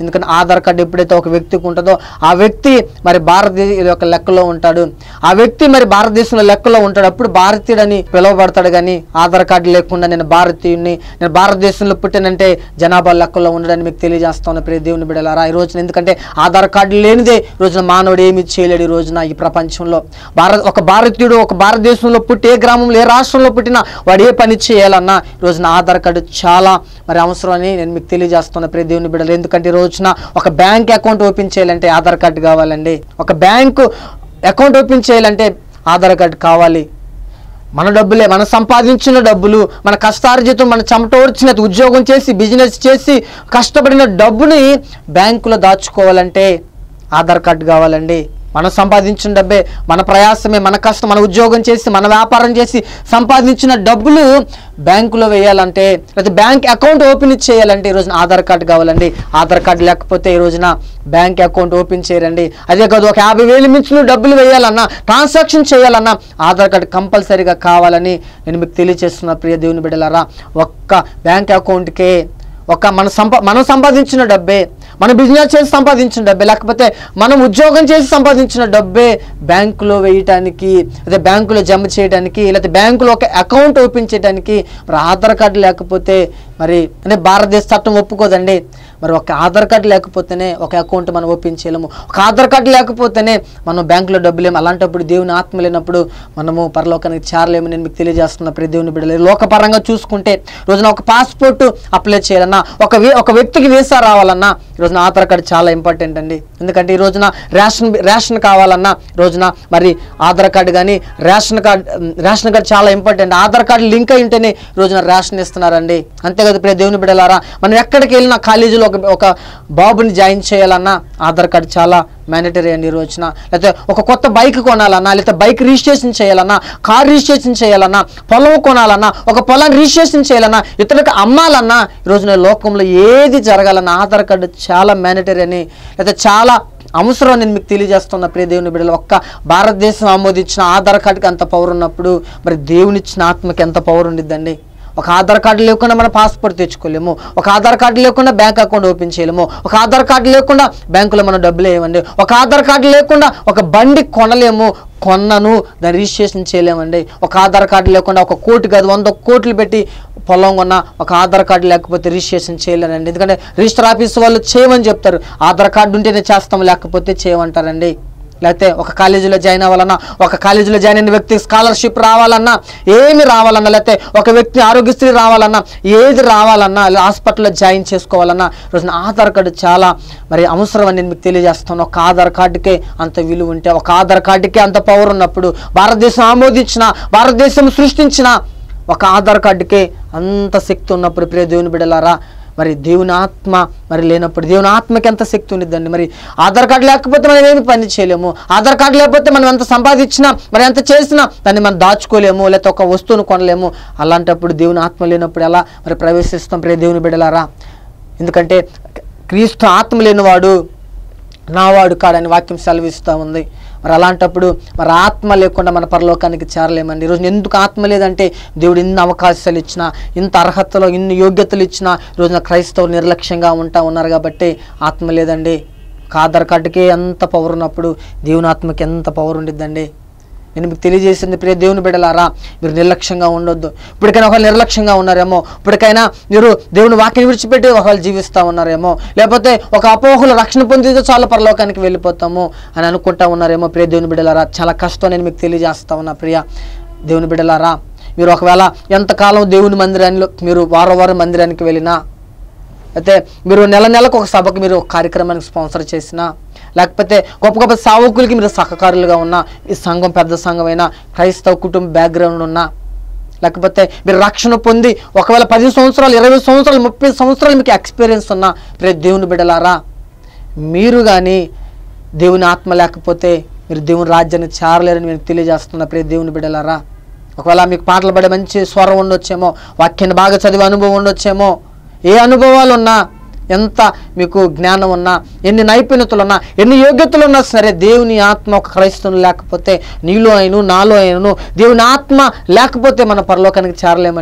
ఎందుకంటే ఆధార్ కార్డు ఎప్పుడైతే ఒక వ్యక్తికి ఉంటుందో ఆ వ్యక్తి మరి భారతదేశ యొక్క లెక్కలో ఉంటాడు ఆ వ్యక్తి మరి భారతదేశంలో లెక్కలో ఉంటాడు అప్పుడు భారతీయుడని పిలువబడతాడు కానీ ఆధార్ కార్డు లేకుండా నేను భారతీయుడిని నేను భారతదేశంలో పుట్టానంటే జనాభా లెక్కలో ఉండడని మీకు తెలియజేస్తాను ప్రియ దేవుని బిడ్డలారా ఈ రోజున ఎందుకంటే ఆధార్ కార్డు లేనిదే ఈ రోజున మానవుడు ఏమి చేయలేడు ఈ రోజున ఈ ప్రపంచంలో భారత ఒక భారతీయుడు ఒక భారతదేశంలో పుట్టి ఏ గ్రామంలో ఏ రాష్ట్రంలో పుట్టినా వాడు ఏ పని చేయాలన్నా ఈ రోజున ఆధార్ కార్డు చాలా మరి అవసరం అని నేను మీకు తెలియజేస్తున్నా ప్రియ దేవుని బిడ్డలు ఎందుకంటే ఈ రోజున ఒక బ్యాంక్ అకౌంట్ ఓపెన్ చేయాలంటే ఆధార్ కార్డు కావాలండి ఒక బ్యాంకు అకౌంట్ ఓపెన్ చేయాలంటే ఆధార్ కార్డు కావాలి మన డబ్బులే మనం సంపాదించిన డబ్బులు మన కష్టార్జితం మన చెమటోర్చిన ఉద్యోగం చేసి బిజినెస్ చేసి కష్టపడిన డబ్బుని బ్యాంకులో దాచుకోవాలంటే ఆధార్ కార్డు కావాలండి మనం సంపాదించిన డబ్బే మన ప్రయాసమే మన కష్టం మన ఉద్యోగం చేసి మన వ్యాపారం చేసి సంపాదించిన డబ్బులు బ్యాంకులో వేయాలంటే లేకపోతే బ్యాంక్ అకౌంట్ ఓపెన్ చేయాలంటే ఈ రోజున ఆధార్ కార్డు కావాలండి ఆధార్ కార్డు లేకపోతే ఈ రోజున బ్యాంక్ అకౌంట్ ఓపెన్ చేయరండి అదే కాదు ఒక యాభై వేలు మించిన డబ్బులు వేయాలన్నా ట్రాన్సాక్షన్ చేయాలన్నా ఆధార్ కార్డు కంపల్సరీగా కావాలని నేను మీకు తెలియజేస్తున్నా ప్రియ దేవుని బిడ్డలారా ఒక్క బ్యాంక్ అకౌంట్కే ఒక మన సంపా మనం సంపాదించిన డబ్బే మన బిజినెస్ చేసి సంపాదించిన డబ్బే లేకపోతే మనం ఉద్యోగం చేసి సంపాదించిన డబ్బే బ్యాంకులో వేయటానికి అదే బ్యాంకులో జమ చేయడానికి లేకపోతే బ్యాంకులో ఒక అకౌంట్ ఓపెన్ చేయడానికి మరి ఆధార్ కార్డు లేకపోతే మరి అంటే భారతదేశ చట్టం ఒప్పుకోదండి మరి ఒక ఆధార్ కార్డు లేకపోతేనే ఒక అకౌంట్ మనం ఓపెన్ చేయలేము ఒక ఆధార్ కార్డు లేకపోతేనే మనం బ్యాంకులో డబ్బులేము అలాంటప్పుడు దేవుని ఆత్మ లేనప్పుడు మనము పరలోకానికి చేరలేము నేను మీకు తెలియజేస్తున్న ప్రతి దేవుని బిడ్డలు లోకపరంగా చూసుకుంటే రోజున ఒక పాస్పోర్ట్ అప్లై చేయాలన్నా ఒక వే- ఒక వ్యక్తికి వీసా రావాలన్నా ఈ రోజున ఆధార్ కార్డు చాలా ఇంపార్టెంట్ అండి ఎందుకంటే ఈ రోజున రేషన్ రేషన్ కావాలన్నా ఈ రోజున మరి ఆధార్ కార్డు కానీ రేషన్ కార్డు రేషన్ కార్డు చాలా ఇంపార్టెంట్ ఆధార్ కార్డు లింక్ అయి ఉంటేనే ఈ రోజున రేషన్ ఇస్తున్నారండి అంతే కదా ప్రియ దేవుని బిడ్డలారా మనం ఎక్కడికి వెళ్ళినా కాలేజీలో ఒక ఒక బాబుని జాయిన్ చేయాలన్నా ఆధార్ కార్డు చాలా మ్యాండటరీ అండి ఈ రోజున లేకపోతే ఒక కొత్త బైక్ కొనాలన్నా లేకపోతే బైక్ రిజిస్ట్రేషన్ చేయాలన్నా కార్ రిజిస్ట్రేషన్ చేయాలన్నా పొలం కొనాలన్నా ఒక పొలాన్ని రిజిస్ట్రేషన్ చేయాలన్నా ఇతరులకు అమ్మాలన్నా ఈ రోజున లోకంలో ఏది జరగాలన్నా ఆధార్ కార్డు చాలా మ్యాండటరీ అని లేకపోతే చాలా అవసరం నేను మీకు తెలియజేస్తున్న ప్రియ దేవుని బిడ్డలు ఒక్క భారతదేశం ఆమోదించిన ఆధార్ కార్డుకి అంత పవర్ ఉన్నప్పుడు మరి దేవునిచ్చిన ఆత్మకి ఎంత పవర్ ఉండిద్దండి ఒక ఆధార్ కార్డు లేకుండా మనం పాస్పోర్ట్ తెచ్చుకోలేము ఒక ఆధార్ కార్డు లేకుండా బ్యాంక్ అకౌంట్ ఓపెన్ చేయలేము ఒక ఆధార్ కార్డు లేకుండా బ్యాంకులో మనం డబ్బులు వేయమండి ఒక ఆధార్ కార్డు లేకుండా ఒక బండి కొనలేము కొన్నను దాన్ని రిజిస్ట్రేషన్ చేయలేమండి ఒక ఆధార్ కార్డు లేకుండా ఒక కోటి కాదు వంద కోట్లు పెట్టి పొలం కొన్న ఒక ఆధార్ కార్డు లేకపోతే రిజిస్ట్రేషన్ చేయలేనండి ఎందుకంటే రిజిస్టర్ ఆఫీస్ వాళ్ళు చేయమని చెప్తారు ఆధార్ కార్డు ఉంటేనే చేస్తాం లేకపోతే చేయమంటారండి లేకపోతే ఒక కాలేజీలో జాయిన్ అవ్వాలన్నా ఒక కాలేజీలో జాయిన్ అయిన వ్యక్తికి స్కాలర్షిప్ రావాలన్నా ఏమి రావాలన్నా లేకపోతే ఒక వ్యక్తి ఆరోగ్యశ్రీ రావాలన్నా ఏది రావాలన్నా లేదా హాస్పిటల్లో జాయిన్ చేసుకోవాలన్నా రోజున ఆధార్ కార్డు చాలా మరి అవసరం అని నేను మీకు తెలియజేస్తాను ఒక ఆధార్ కార్డుకే అంత విలువ ఉంటే ఒక ఆధార్ కార్డుకే అంత పవర్ ఉన్నప్పుడు భారతదేశం ఆమోదించిన భారతదేశం సృష్టించిన ఒక ఆధార్ కార్డుకే అంత శక్తి ఉన్నప్పుడు ప్రియ దేవుని బిడ్డలారా మరి దేవుని ఆత్మ మరి లేనప్పుడు దేవుని ఆత్మకి ఎంత శక్తి ఉండిద్దండి మరి ఆధార్ కార్డు లేకపోతే మనం ఏమి పని చేయలేము ఆధార్ కార్డు లేకపోతే మనం ఎంత సంపాదించినా మరి ఎంత చేసినా దాన్ని మనం దాచుకోలేము లేకపోతే ఒక వస్తువును కొనలేము అలాంటప్పుడు దేవుని ఆత్మ లేనప్పుడు ఎలా మరి ప్రవేశిస్తాం ప్రియ దేవుని బిడ్డలారా ఎందుకంటే క్రీస్తు ఆత్మ లేనివాడు నావాడు కాడని వాక్యం సెలవిస్తూ ఉంది మరి అలాంటప్పుడు మరి ఆత్మ లేకుండా మన పరలోకానికి చేరలేమండి ఈరోజు ఎందుకు ఆత్మ లేదంటే దేవుడు ఇన్ని అవకాశాలు ఇచ్చినా ఇంత అర్హతలో ఇన్ని యోగ్యతలు ఇచ్చినా ఈరోజున క్రైస్తవులు నిర్లక్ష్యంగా ఉంటా ఉన్నారు కాబట్టి ఆత్మ లేదండి ఒక ఆధార్ కార్డుకే ఎంత పవర్ ఉన్నప్పుడు దేవుని ఆత్మకి ఎంత పవర్ ఉండిద్దండి నేను మీకు తెలియజేసింది ప్రియ దేవుని బిడ్డలారా మీరు నిర్లక్ష్యంగా ఉండొద్దు ఇప్పటికైనా ఒకవేళ నిర్లక్ష్యంగా ఉన్నారేమో ఇప్పటికైనా మీరు దేవుని వాక్యం విడిచిపెట్టి ఒకవేళ జీవిస్తూ ఉన్నారేమో లేకపోతే ఒక అపోహలు రక్షణ పొందితే చాలా పరలోకానికి వెళ్ళిపోతాము అని అనుకుంటా ఉన్నారేమో ప్రియ దేవుని బిడ్డలారా చాలా కష్టం నేను మీకు తెలియజేస్తా ఉన్నా ప్రియ దేవుని బిడ్డలారా మీరు ఒకవేళ ఎంతకాలం దేవుని మందిరాన్ని మీరు వారం వారం మందిరానికి వెళ్ళినా అయితే మీరు నెల నెలకు ఒక సభకు మీరు ఒక కార్యక్రమానికి స్పాన్సర్ చేసినా లేకపోతే గొప్ప గొప్ప సావుకులకి మీరు సహకారులుగా ఉన్నా ఈ సంఘం పెద్ద సంఘం అయినా క్రైస్తవ కుటుంబ బ్యాక్గ్రౌండ్ ఉన్నా లేకపోతే మీరు రక్షణ పొంది ఒకవేళ పది సంవత్సరాలు ఇరవై సంవత్సరాలు ముప్పై సంవత్సరాలు మీకు ఎక్స్పీరియన్స్ ఉన్న ప్రతి దేవుని బిడ్డలారా మీరు కానీ దేవుని ఆత్మ లేకపోతే మీరు దేవుని రాజ్యాన్ని చేరలేరని నేను తెలియజేస్తున్న ప్రతి దేవుని బిడ్డలారా ఒకవేళ మీకు పాటలు పడే మంచి స్వరం ఉండొచ్చేమో వాక్యాన్ని బాగా చదివే అనుభవం ఉండొచ్చేమో ఏ అనుభవాలు ఉన్నా ఎంత మీకు జ్ఞానం ఉన్నా ఎన్ని నైపుణ్యతలు ఉన్నా ఎన్ని యోగ్యతలు ఉన్నా సరే దేవుని ఆత్మ ఒక క్రైస్తవులు లేకపోతే నీలో అయిను నాలో అయినను దేవుని ఆత్మ లేకపోతే మన పరలోకానికి చేరలేమండి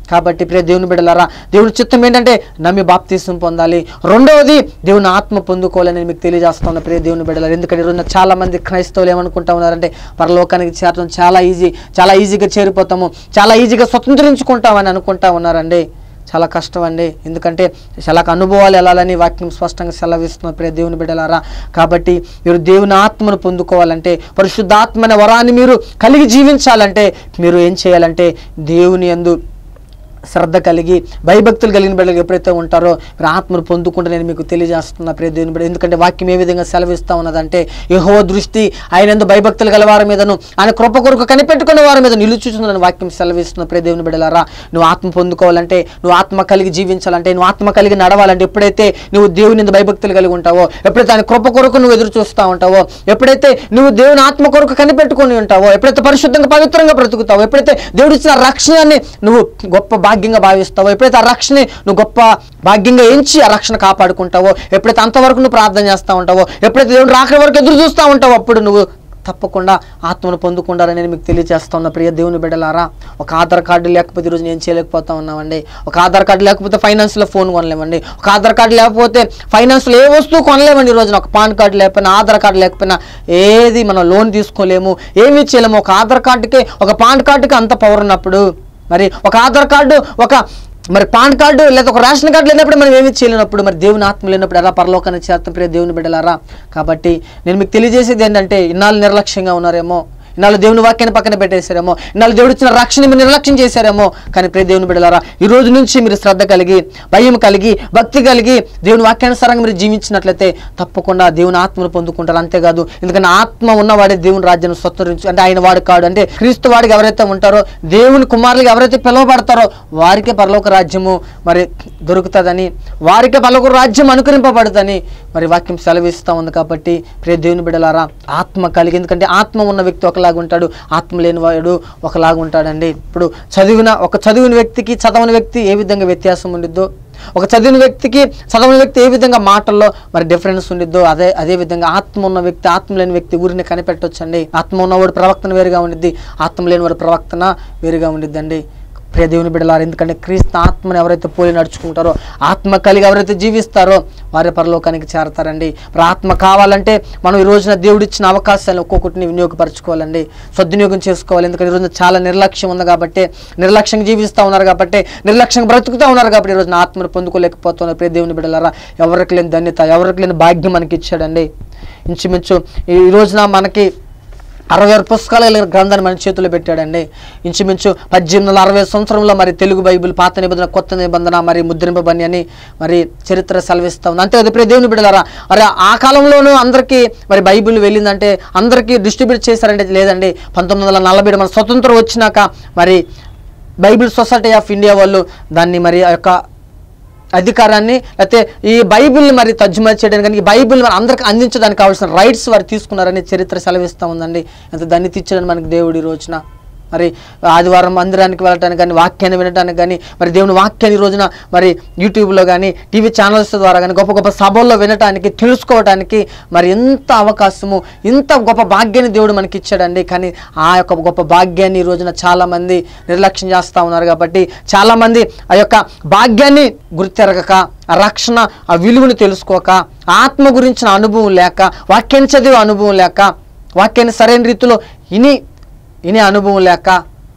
కాబట్టి ప్రియ దేవుని బిడ్డలారా దేవుని చిత్తం ఏంటంటే నమ్మి బాప్తీసం పొందాలి రెండవది దేవుని ఆత్మ పొందుకోవాలని మీకు తెలియజేస్తున్న ప్రియ దేవుని బిడ్డలారు ఎందుకంటే ఈరోజు చాలా మంది క్రైస్తవులు ఏమనుకుంటా ఉన్నారంటే పరలోకానికి చేరడం చాలా ఈజీ చాలా ఈజీగా చేరిపోతాము చాలా ఈజీగా స్వతంత్రించుకుంటామని అనుకుంటా ఉన్నారండి చాలా కష్టం అండి ఎందుకంటే చాలా అనుభవాలు వెళ్ళాలని వాక్యం స్పష్టంగా సెలవిస్తున్న ప్రియ దేవుని బిడ్డలారా కాబట్టి మీరు దేవుని ఆత్మను పొందుకోవాలంటే పరిశుద్ధాత్మ అనే వరాన్ని మీరు కలిగి జీవించాలంటే మీరు ఏం చేయాలంటే దేవుని యందు శ్రద్ధ కలిగి భయభక్తులు కలిగిన బిడ్డలు ఎప్పుడైతే ఉంటారో మీరు ఆత్మను పొందుకుంటే నేను మీకు తెలియజేస్తున్నా ప్రియ దేవుని బిడ్డ ఎందుకంటే వాక్యం ఏ విధంగా సెలవిస్తా ఉన్నదంటే యహో దృష్టి ఆయన ఎందు భయభక్తులు గల వారి మీదను ఆయన కృప కొరకు కనిపెట్టుకునే వారి మీద నిలుచుచుందని వాక్యం సెలవిస్తున్న ప్రియ దేవుని బిడ్డలారా నువ్వు ఆత్మ పొందుకోవాలంటే నువ్వు ఆత్మ కలిగి జీవించాలంటే నువ్వు ఆత్మ కలిగి నడవాలంటే ఎప్పుడైతే నువ్వు దేవుని ఎందు భయభక్తులు కలిగి ఉంటావో ఎప్పుడైతే ఆయన కృప కొరకు నువ్వు ఎదురు చూస్తూ ఉంటావో ఎప్పుడైతే నువ్వు దేవుని ఆత్మ కొరకు కనిపెట్టుకొని ఉంటావో ఎప్పుడైతే పరిశుద్ధంగా పవిత్రంగా బ్రతుకుతావో ఎప్పుడైతే దేవుడు ఇచ్చిన రక్షణని నువ్వు గొప్ప భాగ్యంగా భావిస్తావో ఎప్పుడైతే ఆ రక్షణ నువ్వు గొప్ప భాగ్యంగా ఎంచి ఆ రక్షణ కాపాడుకుంటావో ఎప్పుడైతే అంతవరకు నువ్వు ప్రార్థన చేస్తూ ఉంటావో ఎప్పుడైతే దేవుడు రాకడి వరకు ఎదురు చూస్తూ ఉంటావో అప్పుడు నువ్వు తప్పకుండా ఆత్మను పొందుకుంటారని నేను మీకు తెలియజేస్తా ఉన్నా ప్రియ దేవుని బిడ్డలారా ఒక ఆధార్ కార్డు లేకపోతే ఈరోజు నేను చేయలేకపోతా ఉన్నామండి ఒక ఆధార్ కార్డు లేకపోతే ఫైనాన్స్లో ఫోన్ కొనలేమండి ఒక ఆధార్ కార్డు లేకపోతే ఫైనాన్స్లో ఏ వస్తువు కొనలేమండి ఈ రోజున ఒక పాన్ కార్డు లేకపోయినా ఆధార్ కార్డు లేకపోయినా ఏది మనం లోన్ తీసుకోలేము ఏమీ చేయలేము ఒక ఆధార్ కార్డుకి ఒక పాన్ కార్డుకి అంత పవర్ ఉన్నప్పుడు మరి ఒక ఆధార్ కార్డు ఒక మరి పాన్ కార్డు లేదా ఒక రేషన్ కార్డు లేనప్పుడు మనం ఏమీ చేయలేనప్పుడు మరి దేవుని ఆత్మ లేనప్పుడు ఎలా పరలోకాన్ని చేస్తాం ప్రియ దేవుని బిడ్డలారా కాబట్టి నేను మీకు తెలియజేసేది ఏంటంటే ఇన్నాళ్ళు నిర్లక్ష్యంగా ఉన్నారేమో ఇన్నాళ్ళు దేవుని వాక్యాన్ని పక్కన పెట్టేశారేమో ఇన్నాళ్ళు దేవుడు ఇచ్చిన రక్షణ మీరు నిర్లక్ష్యం చేశారేమో కానీ ప్రియ దేవుని బిడ్డలారా ఈ రోజు నుంచి మీరు శ్రద్ధ కలిగి భయం కలిగి భక్తి కలిగి దేవుని వాక్యానుసారంగా మీరు జీవించినట్లయితే తప్పకుండా దేవుని ఆత్మను పొందుకుంటారు అంతేకాదు ఎందుకంటే ఆత్మ ఉన్నవాడే దేవుని రాజ్యాన్ని స్వతంత్రించు అంటే ఆయన వాడు కాడు అంటే క్రీస్తు వాడికి ఎవరైతే ఉంటారో దేవుని కుమారులకు ఎవరైతే పిలువబడతారో వారికే పరలోక రాజ్యము మరి దొరుకుతుందని వారికే పరలోక రాజ్యం అనుకరింపబడుతుందని మరి వాక్యం సెలవిస్తూ ఉంది కాబట్టి ప్రియ దేవుని బిడ్డలారా ఆత్మ కలిగి ఎందుకంటే ఆత్మ ఉన్న వ్యక్తి ఒకలాగా ఉంటాడు ఆత్మ లేని వాడు ఒకలాగా ఉంటాడండి ఇప్పుడు చదివిన ఒక చదివిన వ్యక్తికి చదవని వ్యక్తి ఏ విధంగా వ్యత్యాసం ఉండిద్దో ఒక చదివిన వ్యక్తికి చదవని వ్యక్తి ఏ విధంగా మాటల్లో మరి డిఫరెన్స్ ఉండిద్దో అదే అదే విధంగా ఆత్మ ఉన్న వ్యక్తి ఆత్మ లేని వ్యక్తి ఊరిని కనిపెట్టొచ్చండి ఆత్మ ఉన్నవాడు ప్రవక్తన వేరుగా ఉండిద్ది ఆత్మ లేని వాడు ప్రవక్తన వేరుగా ఉండిద్దండి ప్రియ దేవుని బిడ్డలారు ఎందుకంటే క్రీస్తు ఆత్మను ఎవరైతే పోలి నడుచుకుంటారో ఆత్మ కలిగి ఎవరైతే జీవిస్తారో వారి పరలోకానికి చేరతారండి మరి ఆత్మ కావాలంటే మనం ఈ రోజున దేవుడు ఇచ్చిన అవకాశాలను ఒక్కొక్కటిని వినియోగపరచుకోవాలండి సద్వినియోగం చేసుకోవాలి ఎందుకంటే ఈ రోజున చాలా నిర్లక్ష్యం ఉంది కాబట్టి నిర్లక్ష్యంగా జీవిస్తూ ఉన్నారు కాబట్టి నిర్లక్ష్యంగా బ్రతుకుతూ ఉన్నారు కాబట్టి ఈ రోజున ఆత్మను పొందుకోలేకపోతున్నారు ప్రియ దేవుని బిడ్డలారా ఎవరికి లేని ధన్యత ఎవరికి లేని భాగ్యం మనకి ఇచ్చాడండి ఇంచుమించు ఈ ఈ రోజున మనకి అరవై ఆరు పుస్తకాల కలిగిన గ్రంథాన్ని మన చేతిలో పెట్టాడండి ఇంచుమించు పద్దెనిమిది వందల అరవై సంవత్సరంలో మరి తెలుగు బైబిల్ పాత నిబంధన కొత్త నిబంధన మరి ముద్రింపబని అని మరి చరిత్ర సెలవిస్తా ఉంది అంతే ప్రియ దేవుని బిడ్డలారా మరి ఆ కాలంలోనూ అందరికీ మరి బైబిల్ వెళ్ళిందంటే అందరికీ డిస్ట్రిబ్యూట్ చేశారంటే లేదండి పంతొమ్మిది వందల నలభై ఏడు మన స్వతంత్రం వచ్చినాక మరి బైబిల్ సొసైటీ ఆఫ్ ఇండియా వాళ్ళు దాన్ని మరి ఆ యొక్క అధికారాన్ని లేకపోతే ఈ బైబిల్ని మరి తర్జుమా చేయడానికి కానీ ఈ బైబిల్ మరి అందరికి అందించడానికి కావాల్సిన రైట్స్ వారు తీసుకున్నారని చరిత్ర సెలవిస్తూ ఉందండి ఎంత దాన్ని తీర్చడానికి మనకి దేవుడి ఈ రోజున మరి ఆదివారం మందిరానికి వెళ్ళటానికి కానీ వాక్యాన్ని వినడానికి కానీ మరి దేవుని వాక్యాన్ని ఈ రోజున మరి యూట్యూబ్లో కానీ టీవీ ఛానల్స్ ద్వారా కానీ గొప్ప గొప్ప సభల్లో వినటానికి తెలుసుకోవడానికి మరి ఎంత అవకాశము ఇంత గొప్ప భాగ్యాన్ని దేవుడు మనకి ఇచ్చాడండి కానీ ఆ యొక్క గొప్ప భాగ్యాన్ని ఈ రోజున చాలామంది నిర్లక్ష్యం చేస్తూ ఉన్నారు కాబట్టి చాలామంది ఆ యొక్క భాగ్యాన్ని గుర్తెరగక ఆ రక్షణ ఆ విలువను తెలుసుకోక ఆత్మ గురించిన అనుభవం లేక వాక్యాన్ని చదివే అనుభవం లేక వాక్యాన్ని సరైన రీతిలో ఇని ఇనే అనుభవం లేక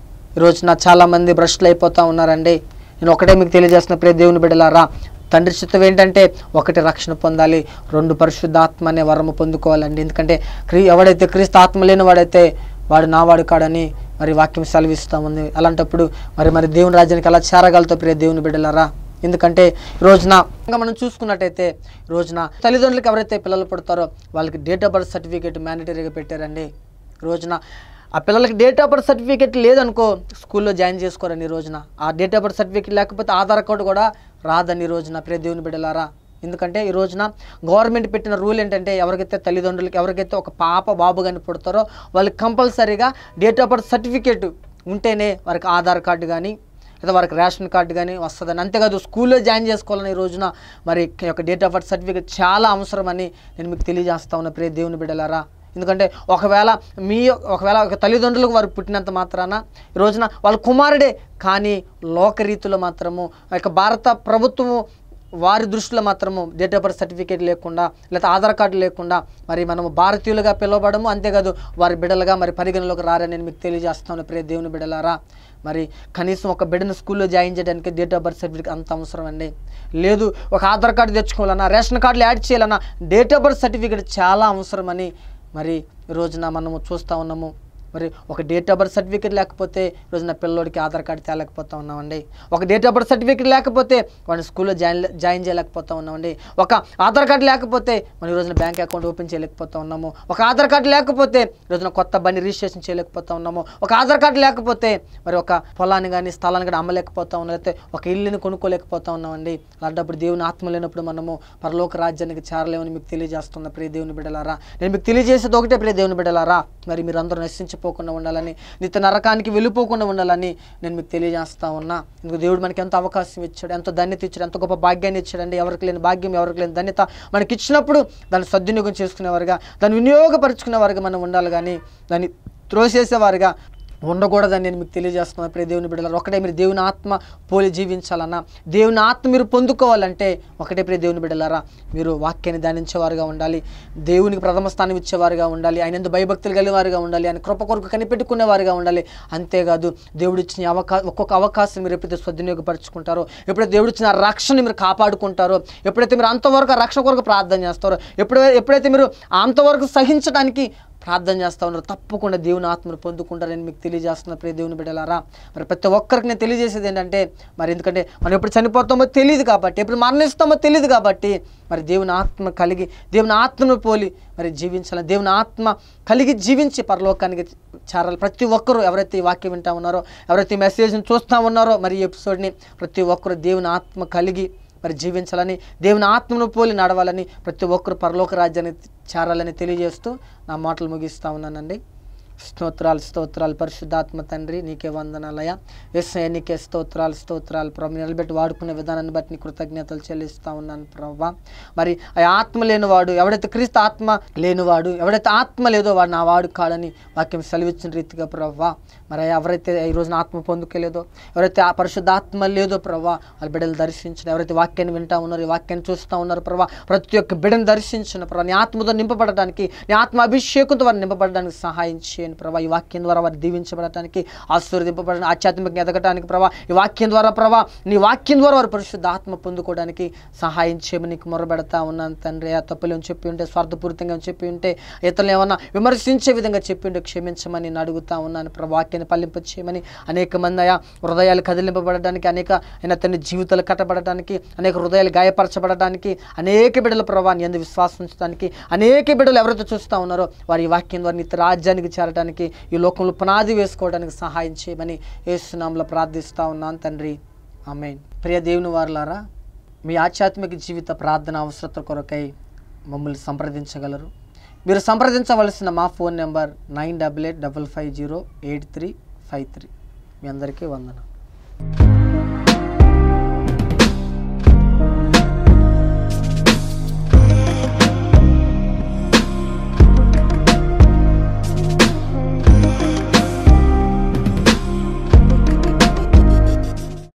ఈ రోజున చాలామంది భ్రష్టులు అయిపోతూ ఉన్నారండి నేను ఒకటే మీకు తెలియజేస్తున్న ప్రియ దేవుని బిడ్డలారా తండ్రి చిత్తం ఏంటంటే ఒకటి రక్షణ పొందాలి రెండు పరిశుద్ధాత్మ అనే వరము పొందుకోవాలండి ఎందుకంటే క్రీ ఎవడైతే క్రీస్తు ఆత్మ లేని వాడైతే వాడు నావాడు కాడని మరి వాక్యం సెలవిస్తూ ఉంది అలాంటప్పుడు మరి మరి దేవుని రాజ్యానికి ఎలా చేరగలుగుతా ప్రియ దేవుని బిడ్డలారా ఎందుకంటే ఈ రోజున ఇంకా మనం చూసుకున్నట్టయితే ఈ రోజున తల్లిదండ్రులకు ఎవరైతే పిల్లలు పుడతారో వాళ్ళకి డేట్ ఆఫ్ బర్త్ సర్టిఫికేట్ మ్యాండటరీగా పెట్టారండి ఈ రోజున ఆ పిల్లలకి డేట్ ఆఫ్ బర్త్ సర్టిఫికేట్ లేదనుకో స్కూల్లో జాయిన్ చేసుకోరని ఈ రోజున ఆ డేట్ ఆఫ్ బర్త్ సర్టిఫికేట్ లేకపోతే ఆధార్ కార్డు కూడా రాదని ఈ రోజున ప్రియ దేవుని బిడ్డలారా ఎందుకంటే ఈ రోజున గవర్నమెంట్ పెట్టిన రూల్ ఏంటంటే ఎవరికైతే తల్లిదండ్రులకి ఎవరికైతే ఒక పాప బాబు కానీ పుడతారో వాళ్ళకి కంపల్సరీగా డేట్ ఆఫ్ బర్త్ సర్టిఫికేట్ ఉంటేనే వారికి ఆధార్ కార్డు కానీ లేదా వారికి రేషన్ కార్డు కానీ వస్తుందని అంతేకాదు స్కూల్లో జాయిన్ చేసుకోవాలని ఈ రోజున మరి ఈ యొక్క డేట్ ఆఫ్ బర్త్ సర్టిఫికేట్ చాలా అవసరమని నేను మీకు తెలియజేస్తా ఉన్నా ప్రియ దేవుని బిడ్డలారా ఎందుకంటే ఒకవేళ మీ ఒకవేళ ఒక తల్లిదండ్రులకు వారు పుట్టినంత మాత్రాన ఈ రోజున వాళ్ళ కుమారుడే కానీ లోకరీతిలో మాత్రము ఆ యొక్క భారత ప్రభుత్వము వారి దృష్టిలో మాత్రము డేట్ ఆఫ్ బర్త్ సర్టిఫికేట్ లేకుండా లేకపోతే ఆధార్ కార్డు లేకుండా మరి మనము భారతీయులుగా పిలువబడము అంతేకాదు వారి బిడ్డలుగా మరి పరిగణలోకి రారని నేను మీకు తెలియజేస్తాను ప్రియ దేవుని బిడ్డలారా మరి కనీసం ఒక బిడ్డను స్కూల్లో జాయిన్ చేయడానికి డేట్ ఆఫ్ బర్త్ సర్టిఫికేట్ అంత అవసరం అండి లేదు ఒక ఆధార్ కార్డు తెచ్చుకోవాలన్నా రేషన్ కార్డులు యాడ్ చేయాలన్నా డేట్ ఆఫ్ బర్త్ సర్టిఫికేట్ చాలా అవసరమని మరి ఈ రోజున మనము చూస్తూ ఉన్నాము మరి ఒక డేట్ ఆఫ్ బర్త్ సర్టిఫికేట్ లేకపోతే ఈ రోజున పిల్లోడికి ఆధార్ కార్డు తేలేకపోతా ఉన్నామండి ఒక డేట్ ఆఫ్ బర్త్ సర్టిఫికేట్ లేకపోతే వాడిని స్కూల్లో జాయిన్ జాయిన్ చేయలేకపోతా ఉన్నామండి ఒక ఆధార్ కార్డు లేకపోతే మనం ఈ రోజున బ్యాంక్ అకౌంట్ ఓపెన్ చేయలేకపోతా ఉన్నాము ఒక ఆధార్ కార్డు లేకపోతే ఈ రోజున కొత్త బండి రిజిస్ట్రేషన్ చేయలేకపోతా ఉన్నాము ఒక ఆధార్ కార్డు లేకపోతే మరి ఒక పొలాన్ని కానీ స్థలాన్ని కానీ అమ్మలేకపోతా ఉన్నాం లేకపోతే ఒక ఇల్లుని కొనుక్కోలేకపోతా ఉన్నామండి అలాంటప్పుడు దేవుని ఆత్మ లేనప్పుడు మనము పరలోక రాజ్యానికి చేరలేమని మీకు తెలియజేస్తున్న ప్రియ దేవుని బిడ్డలారా నేను మీకు తెలియజేసేది ఒకటే ప్రియ దేవుని బిడ్డలారా మరి మీరు అందరూ నశించిపోకుండా ఉండాలని నిత్య నరకానికి వెళ్ళిపోకుండా ఉండాలని నేను మీకు తెలియజేస్తా ఉన్నా ఇందుకు దేవుడు మనకి ఎంత అవకాశం ఇచ్చాడు ఎంత ధన్యత ఇచ్చాడు ఎంత గొప్ప భాగ్యాన్ని ఇచ్చాడండి ఎవరికి లేని భాగ్యం ఎవరికి లేని ధన్యత మనకి ఇచ్చినప్పుడు దాన్ని సద్వినియోగం చేసుకునేవారుగా దాన్ని వినియోగపరుచుకునేవారుగా మనం ఉండాలి కానీ దాన్ని త్రోసేసేవారుగా ఉండకూడదని నేను మీకు తెలియజేస్తున్నాను ప్రియ దేవుని బిడ్డలారు ఒకటే మీరు దేవుని ఆత్మ పోలి జీవించాలన్నా దేవుని ఆత్మ మీరు పొందుకోవాలంటే ఒకటే ప్రియ దేవుని బిడ్డలారా మీరు వాక్యాన్ని ధ్యానించేవారుగా ఉండాలి దేవునికి ప్రథమ స్థానం ఇచ్చేవారుగా ఉండాలి ఆయన ఎందు భయభక్తులు కలిగేవారుగా ఉండాలి ఆయన కృప కొరకు కనిపెట్టుకునేవారుగా ఉండాలి అంతేకాదు దేవుడు ఇచ్చిన అవకా ఒక్కొక్క అవకాశం మీరు ఎప్పుడైతే సద్వినియోగపరుచుకుంటారో ఎప్పుడైతే దేవుడు ఇచ్చిన రక్షణ మీరు కాపాడుకుంటారో ఎప్పుడైతే మీరు అంతవరకు ఆ రక్షణ కొరకు ప్రార్థన చేస్తారో ఎప్పుడు ఎప్పుడైతే మీరు అంతవరకు సహించడానికి ప్రార్థన చేస్తూ ఉన్నారు తప్పకుండా దేవుని ఆత్మను పొందుకుంటారని మీకు తెలియజేస్తున్న ప్రియ దేవుని బిడ్డలారా మరి ప్రతి ఒక్కరికి నేను తెలియజేసేది ఏంటంటే మరి ఎందుకంటే మనం ఎప్పుడు చనిపోతామో తెలియదు కాబట్టి ఎప్పుడు మరణిస్తామో తెలియదు కాబట్టి మరి దేవుని ఆత్మ కలిగి దేవుని ఆత్మను పోలి మరి జీవించాలి దేవుని ఆత్మ కలిగి జీవించి పరలోకానికి చేరాలి ప్రతి ఒక్కరూ ఎవరైతే ఈ వాక్యం వింటా ఉన్నారో ఎవరైతే ఈ మెసేజ్ని చూస్తూ ఉన్నారో మరి ఈ ఎపిసోడ్ని ప్రతి ఒక్కరు దేవుని ఆత్మ కలిగి మరి జీవించాలని దేవుని ఆత్మను పోలి నడవాలని ప్రతి ఒక్కరు పరలోక రాజ్యాన్ని చేరాలని తెలియజేస్తూ నా మాటలు ముగిస్తా ఉన్నానండి స్తోత్రాలు స్తోత్రాలు పరిశుద్ధాత్మ తండ్రి నీకే వందనాలయ ఎస్ఐ నీకే స్తోత్రాలు స్తోత్రాలు ప్రభు నిలబెట్టి వాడుకునే విధానాన్ని బట్టి నీ కృతజ్ఞతలు చెల్లిస్తా ఉన్నాను ప్రభా మరి ఆ ఆత్మ లేనివాడు ఎవడైతే క్రీస్తు ఆత్మ లేనివాడు ఎవడైతే ఆత్మ లేదో వాడు నా వాడు కాడని వాక్యం సెలవిచ్చిన రీతిగా ప్రభా మరి ఎవరైతే ఈ రోజున ఆత్మ పొందుకోలేదో ఎవరైతే ఆ పరిశుద్ధాత్మ లేదో ప్రభా వాళ్ళ బిడ్డలు దర్శించిన ఎవరైతే వాక్యాన్ని వింటా ఉన్నారో ఈ వాక్యాన్ని చూస్తూ ఉన్నారు ప్రభా ప్రతి ఒక్క బిడ్డను దర్శించిన ప్రభా నీ ఆత్మతో నింపబడడానికి నీ ఆత్మ అభిషేకంతో వారిని నింపబడడానికి సహాయం చేయండి ప్రభా ఈ వాక్యం ద్వారా వారు దీవించబడటానికి ఆశీర్వదింపబడడానికి ఆధ్యాత్మికంగా ఎదగటానికి ప్రభా ఈ వాక్యం ద్వారా ప్రభా నీ వాక్యం ద్వారా వారు పరిశుద్ధ ఆత్మ పొందుకోవడానికి సహాయం చేయమని నీకు మొరబెడతా ఉన్నాను తండ్రి ఆ తప్పులు చెప్పి ఉంటే స్వార్థపూరితంగా చెప్పి ఉంటే ఇతరులు ఏమన్నా విమర్శించే విధంగా చెప్పి ఉంటే క్షమించమని నేను అడుగుతా ఉన్నాను ప్రభా వాక్యాన్ని పల్లింప చేయమని అనేక మంది అయా హృదయాలు కదిలింపబడడానికి అనేక అయిన తండ్రి జీవితాలు కట్టబడటానికి అనేక హృదయాలు గాయపరచబడటానికి అనేక బిడ్డల ప్రభా నీ అందు విశ్వాసం ఉంచడానికి అనేక బిడ్డలు ఎవరైతే చూస్తూ ఉన్నారో వారి ఈ వాక్యం ద్వారా నిత్య రాజ్యానికి చేరడానికి ఈ లోకంలో పునాది వేసుకోవడానికి సహాయం చేయమని ఏసునాంలో ప్రార్థిస్తా ఉన్నాను తండ్రి ఆమెన్ ప్రియ దేవుని వారులారా మీ ఆధ్యాత్మిక జీవిత ప్రార్థన అవసరత కొరకై మమ్మల్ని సంప్రదించగలరు మీరు సంప్రదించవలసిన మా phone number nine double eight double five zero eight three five three మీ అందరికీ వందనం